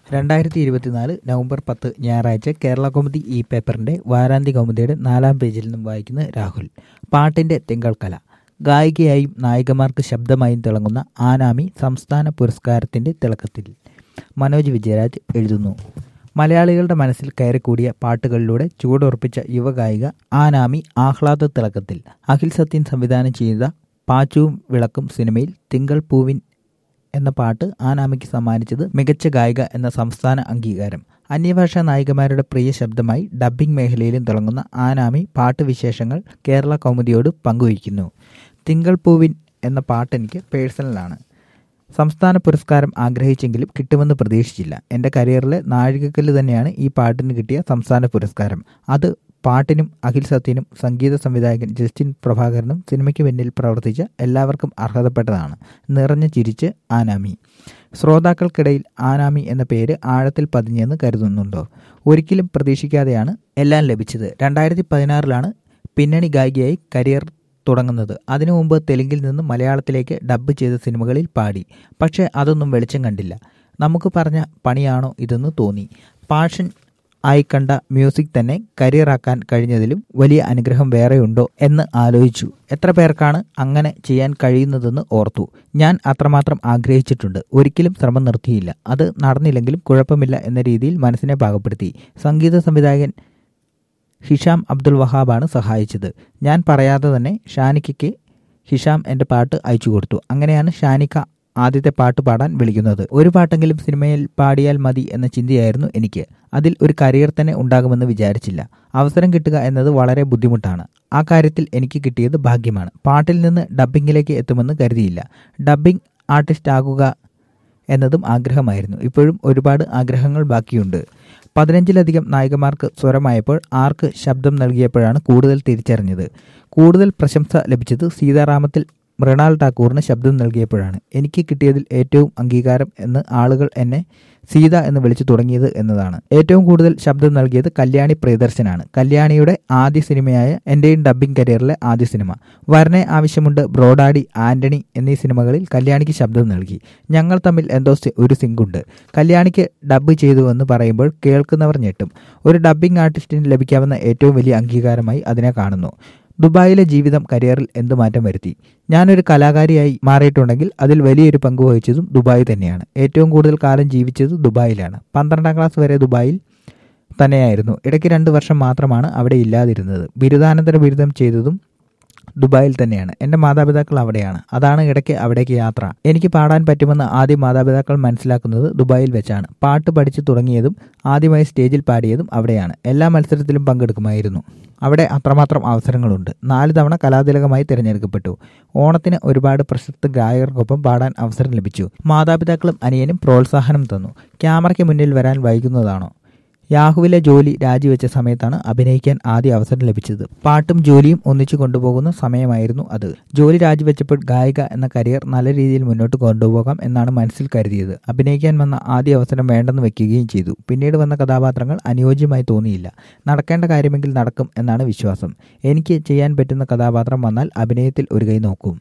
രണ്ടായിരത്തി ഇരുപത്തിനാല് നവംബർ പത്ത് ഞായറാഴ്ച കേരള കൗമുദി ഈ പേപ്പറിന്റെ വാരാന്ത്യ കൗമുദിയുടെ നാലാം പേജിൽ നിന്നും വായിക്കുന്ന രാഹുൽ പാട്ടിന്റെ തിങ്കൾക്കല ഗായികയായും നായികമാർക്ക് ശബ്ദമായും തിളങ്ങുന്ന ആനാമി സംസ്ഥാന പുരസ്കാരത്തിന്റെ തിളക്കത്തിൽ മനോജ് വിജയരാജ് എഴുതുന്നു മലയാളികളുടെ മനസ്സിൽ കയറിക്കൂടിയ പാട്ടുകളിലൂടെ ചുവടുറപ്പിച്ച യുവഗായിക ആനാമി ആഹ്ലാദ തിളക്കത്തിൽ അഖിൽ സത്യൻ സംവിധാനം ചെയ്ത പാച്ചുവും വിളക്കും സിനിമയിൽ തിങ്കൾ പൂവിൻ എന്ന പാട്ട് ആനാമിക്ക് സമ്മാനിച്ചത് മികച്ച ഗായിക എന്ന സംസ്ഥാന അംഗീകാരം അന്യഭാഷാ നായികമാരുടെ പ്രിയ ശബ്ദമായി ഡബ്ബിംഗ് മേഖലയിലും തിളങ്ങുന്ന ആനാമി പാട്ട് വിശേഷങ്ങൾ കേരള കൗമുദിയോട് പങ്കുവയ്ക്കുന്നു തിങ്കൾ പൂവിൻ എന്ന പാട്ട് എനിക്ക് പേഴ്സണലാണ് സംസ്ഥാന പുരസ്കാരം ആഗ്രഹിച്ചെങ്കിലും കിട്ടുമെന്ന് പ്രതീക്ഷിച്ചില്ല എൻ്റെ കരിയറിലെ നാഴികക്കല്ല് തന്നെയാണ് ഈ പാട്ടിന് കിട്ടിയ സംസ്ഥാന പുരസ്കാരം അത് പാട്ടിനും അഖിൽ സത്യനും സംഗീത സംവിധായകൻ ജസ്റ്റിൻ പ്രഭാകരനും സിനിമയ്ക്ക് പിന്നിൽ പ്രവർത്തിച്ച എല്ലാവർക്കും അർഹതപ്പെട്ടതാണ് നിറഞ്ഞു ചിരിച്ച് ആനാമി ശ്രോതാക്കൾക്കിടയിൽ ആനാമി എന്ന പേര് ആഴത്തിൽ പതിഞ്ഞെന്ന് കരുതുന്നുണ്ടോ ഒരിക്കലും പ്രതീക്ഷിക്കാതെയാണ് എല്ലാം ലഭിച്ചത് രണ്ടായിരത്തി പതിനാറിലാണ് പിന്നണി ഗായികയായി കരിയർ തുടങ്ങുന്നത് അതിനു മുമ്പ് തെലുങ്കിൽ നിന്ന് മലയാളത്തിലേക്ക് ഡബ്ബ് ചെയ്ത സിനിമകളിൽ പാടി പക്ഷേ അതൊന്നും വെളിച്ചം കണ്ടില്ല നമുക്ക് പറഞ്ഞ പണിയാണോ ഇതെന്ന് തോന്നി പാഷൻ ആയി കണ്ട മ്യൂസിക് തന്നെ കരിയറാക്കാൻ കഴിഞ്ഞതിലും വലിയ അനുഗ്രഹം വേറെയുണ്ടോ എന്ന് ആലോചിച്ചു എത്ര പേർക്കാണ് അങ്ങനെ ചെയ്യാൻ കഴിയുന്നതെന്ന് ഓർത്തു ഞാൻ അത്രമാത്രം ആഗ്രഹിച്ചിട്ടുണ്ട് ഒരിക്കലും ശ്രമം നിർത്തിയില്ല അത് നടന്നില്ലെങ്കിലും കുഴപ്പമില്ല എന്ന രീതിയിൽ മനസ്സിനെ പാകപ്പെടുത്തി സംഗീത സംവിധായകൻ ഹിഷാം അബ്ദുൾ വഹാബാണ് സഹായിച്ചത് ഞാൻ പറയാതെ തന്നെ ഷാനിക്കയ്ക്ക് ഹിഷാം എൻ്റെ പാട്ട് അയച്ചു കൊടുത്തു അങ്ങനെയാണ് ഷാനിക്ക ആദ്യത്തെ പാട്ട് പാടാൻ വിളിക്കുന്നത് ഒരു പാട്ടെങ്കിലും സിനിമയിൽ പാടിയാൽ മതി എന്ന ചിന്തയായിരുന്നു എനിക്ക് അതിൽ ഒരു കരിയർ തന്നെ ഉണ്ടാകുമെന്ന് വിചാരിച്ചില്ല അവസരം കിട്ടുക എന്നത് വളരെ ബുദ്ധിമുട്ടാണ് ആ കാര്യത്തിൽ എനിക്ക് കിട്ടിയത് ഭാഗ്യമാണ് പാട്ടിൽ നിന്ന് ഡബ്ബിങ്ങിലേക്ക് എത്തുമെന്ന് കരുതിയില്ല ഡബ്ബിംഗ് ആർട്ടിസ്റ്റ് ആകുക എന്നതും ആഗ്രഹമായിരുന്നു ഇപ്പോഴും ഒരുപാട് ആഗ്രഹങ്ങൾ ബാക്കിയുണ്ട് പതിനഞ്ചിലധികം നായികമാർക്ക് സ്വരമായപ്പോൾ ആർക്ക് ശബ്ദം നൽകിയപ്പോഴാണ് കൂടുതൽ തിരിച്ചറിഞ്ഞത് കൂടുതൽ പ്രശംസ ലഭിച്ചത് സീതാറാമത്തിൽ മൃണാൾ ഠാക്കൂറിന് ശബ്ദം നൽകിയപ്പോഴാണ് എനിക്ക് കിട്ടിയതിൽ ഏറ്റവും അംഗീകാരം എന്ന് ആളുകൾ എന്നെ സീത എന്ന് വിളിച്ചു തുടങ്ങിയത് എന്നതാണ് ഏറ്റവും കൂടുതൽ ശബ്ദം നൽകിയത് കല്യാണി പ്രിയദർശനാണ് കല്യാണിയുടെ ആദ്യ സിനിമയായ എന്റെയും ഡബ്ബിംഗ് കരിയറിലെ ആദ്യ സിനിമ വരനെ ആവശ്യമുണ്ട് ബ്രോഡാഡി ആന്റണി എന്നീ സിനിമകളിൽ കല്യാണിക്ക് ശബ്ദം നൽകി ഞങ്ങൾ തമ്മിൽ എന്തോ ഒരു സിങ്കുണ്ട് കല്യാണിക്ക് ഡബ്ബ് ചെയ്തു എന്ന് പറയുമ്പോൾ കേൾക്കുന്നവർ ഞെട്ടും ഒരു ഡബ്ബിംഗ് ആർട്ടിസ്റ്റിന് ലഭിക്കാവുന്ന ഏറ്റവും വലിയ അംഗീകാരമായി അതിനെ കാണുന്നു ദുബായിലെ ജീവിതം കരിയറിൽ എന്ത് മാറ്റം വരുത്തി ഞാനൊരു കലാകാരിയായി മാറിയിട്ടുണ്ടെങ്കിൽ അതിൽ വലിയൊരു പങ്ക് വഹിച്ചതും ദുബായ് തന്നെയാണ് ഏറ്റവും കൂടുതൽ കാലം ജീവിച്ചത് ദുബായിലാണ് പന്ത്രണ്ടാം ക്ലാസ് വരെ ദുബായിൽ തന്നെയായിരുന്നു ഇടയ്ക്ക് രണ്ട് വർഷം മാത്രമാണ് അവിടെ ഇല്ലാതിരുന്നത് ബിരുദാനന്തര ബിരുദം ചെയ്തതും ദുബായിൽ തന്നെയാണ് എൻ്റെ മാതാപിതാക്കൾ അവിടെയാണ് അതാണ് ഇടയ്ക്ക് അവിടേക്ക് യാത്ര എനിക്ക് പാടാൻ പറ്റുമെന്ന് ആദ്യം മാതാപിതാക്കൾ മനസ്സിലാക്കുന്നത് ദുബായിൽ വെച്ചാണ് പാട്ട് പഠിച്ചു തുടങ്ങിയതും ആദ്യമായി സ്റ്റേജിൽ പാടിയതും അവിടെയാണ് എല്ലാ മത്സരത്തിലും പങ്കെടുക്കുമായിരുന്നു അവിടെ അത്രമാത്രം അവസരങ്ങളുണ്ട് നാല് തവണ കലാതിലകമായി തിരഞ്ഞെടുക്കപ്പെട്ടു ഓണത്തിന് ഒരുപാട് പ്രശസ്ത ഗായകർക്കൊപ്പം പാടാൻ അവസരം ലഭിച്ചു മാതാപിതാക്കളും അനിയനും പ്രോത്സാഹനം തന്നു ക്യാമറയ്ക്ക് മുന്നിൽ വരാൻ വൈകുന്നതാണോ യാഹുവിലെ ജോലി രാജിവെച്ച സമയത്താണ് അഭിനയിക്കാൻ ആദ്യ അവസരം ലഭിച്ചത് പാട്ടും ജോലിയും ഒന്നിച്ചു കൊണ്ടുപോകുന്ന സമയമായിരുന്നു അത് ജോലി രാജിവെച്ചപ്പോൾ ഗായിക എന്ന കരിയർ നല്ല രീതിയിൽ മുന്നോട്ട് കൊണ്ടുപോകാം എന്നാണ് മനസ്സിൽ കരുതിയത് അഭിനയിക്കാൻ വന്ന ആദ്യ അവസരം വേണ്ടെന്ന് വെക്കുകയും ചെയ്തു പിന്നീട് വന്ന കഥാപാത്രങ്ങൾ അനുയോജ്യമായി തോന്നിയില്ല നടക്കേണ്ട കാര്യമെങ്കിൽ നടക്കും എന്നാണ് വിശ്വാസം എനിക്ക് ചെയ്യാൻ പറ്റുന്ന കഥാപാത്രം വന്നാൽ അഭിനയത്തിൽ ഒരു കൈ നോക്കും